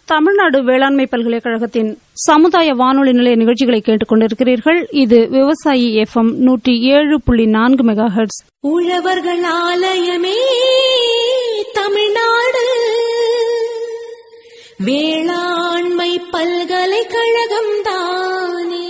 தமிழ்நாடு வேளாண்மை பல்கலைக்கழகத்தின் சமுதாய வானொலி நிலைய நிகழ்ச்சிகளை கேட்டுக் கொண்டிருக்கிறீர்கள் இது விவசாயி எஃப்எம் நூற்றி ஏழு புள்ளி நான்கு மெகா ஹெர்ட்ஸ் உழவர்கள் ஆலயமே தமிழ்நாடு வேளாண்மை பல்கலைக்கழகம் தானே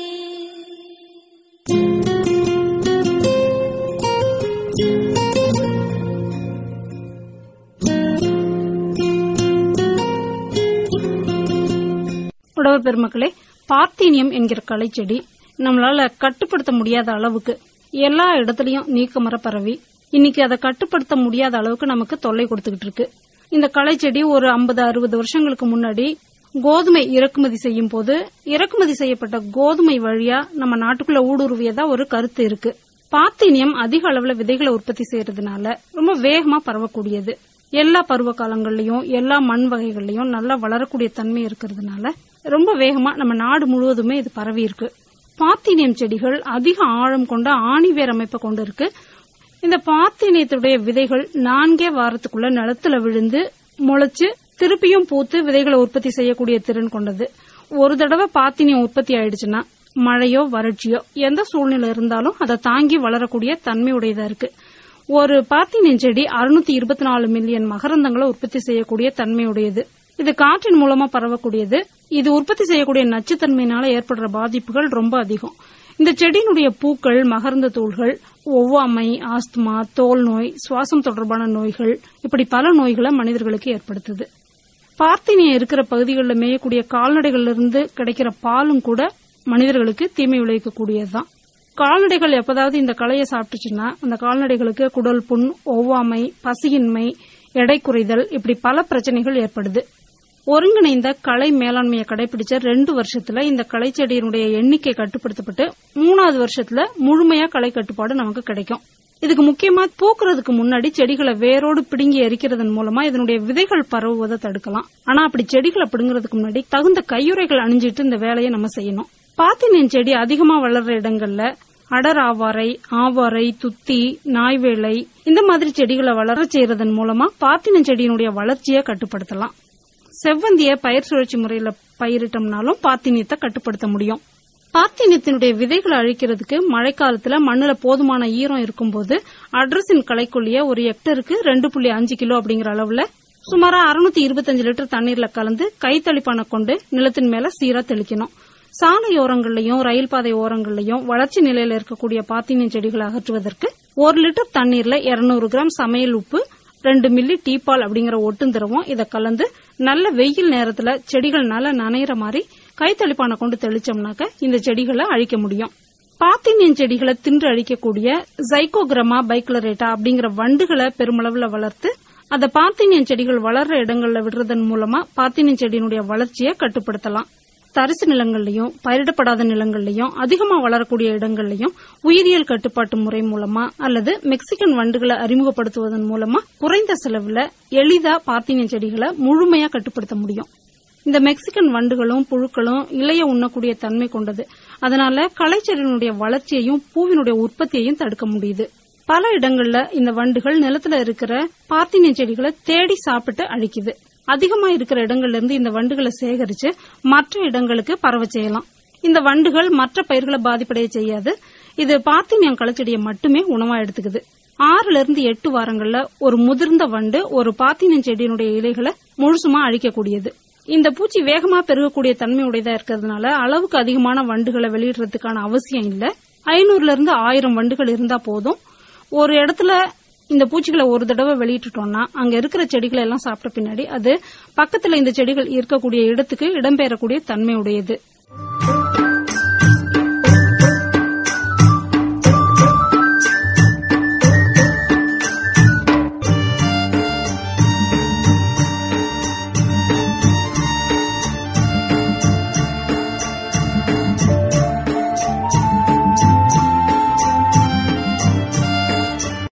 உழவர் பெருமக்களே பார்த்தீனியம் என்கிற களைச்செடி நம்மளால கட்டுப்படுத்த முடியாத அளவுக்கு எல்லா இடத்துலயும் நீக்கமர பரவி இன்னைக்கு அதை கட்டுப்படுத்த முடியாத அளவுக்கு நமக்கு தொல்லை கொடுத்துக்கிட்டு இருக்கு இந்த களைச்செடி ஒரு ஐம்பது அறுபது வருஷங்களுக்கு முன்னாடி கோதுமை இறக்குமதி செய்யும் போது இறக்குமதி செய்யப்பட்ட கோதுமை வழியா நம்ம நாட்டுக்குள்ள ஊடுருவியதா ஒரு கருத்து இருக்கு பாத்தீனியம் அதிக அளவுல விதைகளை உற்பத்தி செய்யறதுனால ரொம்ப வேகமா பரவக்கூடியது எல்லா பருவ காலங்கள்லயும் எல்லா மண் வகைகள்லயும் நல்லா வளரக்கூடிய தன்மை இருக்கிறதுனால ரொம்ப வேகமா நம்ம நாடு முழுவதுமே இது பரவி இருக்கு பாத்தீனியம் செடிகள் அதிக ஆழம் கொண்ட ஆணிவேர் அமைப்பை கொண்டு இருக்கு இந்த பாத்தீனியத்துடைய விதைகள் நான்கே வாரத்துக்குள்ள நிலத்துல விழுந்து முளைச்சு திருப்பியும் பூத்து விதைகளை உற்பத்தி செய்யக்கூடிய திறன் கொண்டது ஒரு தடவை பாத்தீனியம் உற்பத்தி ஆயிடுச்சுன்னா மழையோ வறட்சியோ எந்த சூழ்நிலை இருந்தாலும் அதை தாங்கி வளரக்கூடிய தன்மை உடையதா இருக்கு ஒரு பாத்தீனியம் செடி அறுநூத்தி இருபத்தி நாலு மில்லியன் மகரந்தங்களை உற்பத்தி செய்யக்கூடிய தன்மையுடையது இது காற்றின் மூலமா பரவக்கூடியது இது உற்பத்தி செய்யக்கூடிய நச்சுத்தன்மையினால ஏற்படுற பாதிப்புகள் ரொம்ப அதிகம் இந்த செடியினுடைய பூக்கள் மகரந்த தூள்கள் ஒவ்வாமை ஆஸ்துமா தோல் நோய் சுவாசம் தொடர்பான நோய்கள் இப்படி பல நோய்களை மனிதர்களுக்கு ஏற்படுத்துது பார்த்தீனியம் இருக்கிற பகுதிகளில் மேயக்கூடிய கால்நடைகள்ல இருந்து கிடைக்கிற பாலும் கூட மனிதர்களுக்கு தீமை விளைவிக்கக்கூடியதுதான் கால்நடைகள் எப்பதாவது இந்த களையை சாப்பிட்டுச்சுன்னா அந்த கால்நடைகளுக்கு குடல் புண் ஒவ்வாமை பசியின்மை எடை குறைதல் இப்படி பல பிரச்சனைகள் ஏற்படுது ஒருங்கிணைந்த களை மேலாண்மையை கடைபிடிச்ச ரெண்டு வருஷத்துல இந்த களை செடியினுடைய எண்ணிக்கை கட்டுப்படுத்தப்பட்டு மூணாவது வருஷத்துல முழுமையா களை கட்டுப்பாடு நமக்கு கிடைக்கும் இதுக்கு முக்கியமா பூக்குறதுக்கு முன்னாடி செடிகளை வேரோடு பிடுங்கி எரிக்கிறதன் மூலமா இதனுடைய விதைகள் பரவுவதை தடுக்கலாம் ஆனா அப்படி செடிகளை பிடுங்குறதுக்கு முன்னாடி தகுந்த கையுறைகள் அணிஞ்சிட்டு இந்த வேலையை நம்ம செய்யணும் பாத்தினியன் செடி அதிகமா வளர்ற இடங்கள்ல அடர் ஆவாரை ஆவாரை துத்தி நாய்வேலை இந்த மாதிரி செடிகளை வளர செய்யறதன் மூலமா பாத்தின செடியினுடைய வளர்ச்சியை கட்டுப்படுத்தலாம் செவ்வந்திய பயிர் சுழற்சி முறையில பயிரிட்டோம்னாலும் பாத்தினியத்தை கட்டுப்படுத்த முடியும் பாத்தினியத்தினுடைய விதைகளை அழிக்கிறதுக்கு மழைக்காலத்துல மண்ணுல போதுமான ஈரம் இருக்கும்போது அட்ரஸின் களைக்கொல்லிய ஒரு ஹெக்டருக்கு ரெண்டு புள்ளி அஞ்சு கிலோ அப்படிங்கிற அளவுல சுமாரா அறுநூத்தி இருபத்தஞ்சு லிட்டர் தண்ணீர்ல கலந்து கைத்தளிப்பான கொண்டு நிலத்தின் மேல சீரா தெளிக்கணும் சாலை ஓரங்கள்லயும் ரயில் பாதை ஓரங்கள்லயும் வளர்ச்சி நிலையில இருக்கக்கூடிய பாத்தினியம் செடிகளை அகற்றுவதற்கு ஒரு லிட்டர் தண்ணீர்ல 200 கிராம் சமையல் உப்பு ரெண்டு மில்லி டீபால் அப்படிங்கிற ஒட்டுந்திரவம் இதை கலந்து நல்ல வெயில் நேரத்துல செடிகள் நல்லா நனையிற மாதிரி கைத்தளிப்பான கொண்டு தெளிச்சோம்னாக்க இந்த செடிகளை அழிக்க முடியும் பாத்தினியம் செடிகளை தின்று அழிக்கக்கூடிய ஜைகோகிரமா பைக்லரேட்டா அப்படிங்கிற வண்டுகளை பெருமளவுல வளர்த்து அந்த பாத்தினியம் செடிகள் வளர்ற இடங்கள்ல விடுறதன் மூலமா பாத்தினியம் செடியினுடைய வளர்ச்சியை கட்டுப்படுத்தலாம் தரிசு நிலங்கள்லயும் பயிரிடப்படாத நிலங்கள்லயும் அதிகமா வளரக்கூடிய இடங்கள்லயும் உயிரியல் கட்டுப்பாட்டு முறை மூலமா அல்லது மெக்சிகன் வண்டுகளை அறிமுகப்படுத்துவதன் மூலமா குறைந்த செலவுல எளிதா பாத்தினிய செடிகளை முழுமையா கட்டுப்படுத்த முடியும் இந்த மெக்சிகன் வண்டுகளும் புழுக்களும் இலைய உண்ணக்கூடிய தன்மை கொண்டது அதனால களைச்செடியினுடைய வளர்ச்சியையும் பூவினுடைய உற்பத்தியையும் தடுக்க முடியுது பல இடங்கள்ல இந்த வண்டுகள் நிலத்துல இருக்கிற பாத்தினிய செடிகளை தேடி சாப்பிட்டு அழிக்குது அதிகமா இருக்கிற இடங்கள்ல இருந்து இந்த வண்டுகளை சேகரிச்சு மற்ற இடங்களுக்கு பரவ செய்யலாம் இந்த வண்டுகள் மற்ற பயிர்களை பாதிப்படைய செய்யாது இது பாத்தினியம் களச்செடியை மட்டுமே உணவா எடுத்துக்குது ஆறுல இருந்து எட்டு வாரங்கள்ல ஒரு முதிர்ந்த வண்டு ஒரு பாத்தினியம் செடியினுடைய இலைகளை முழுசுமா அழிக்கக்கூடியது இந்த பூச்சி வேகமா பெருகக்கூடிய தன்மை உடையதா இருக்கிறதுனால அளவுக்கு அதிகமான வண்டுகளை வெளியிடுறதுக்கான அவசியம் இல்ல ஐநூறுல இருந்து ஆயிரம் வண்டுகள் இருந்தா போதும் ஒரு இடத்துல இந்த பூச்சிகளை ஒரு தடவை வெளியிட்டுட்டோம்னா அங்க இருக்கிற செடிகளை எல்லாம் சாப்பிட்ட பின்னாடி அது பக்கத்துல இந்த செடிகள் இருக்கக்கூடிய இடத்துக்கு இடம்பெயரக்கூடிய தன்மை உடையது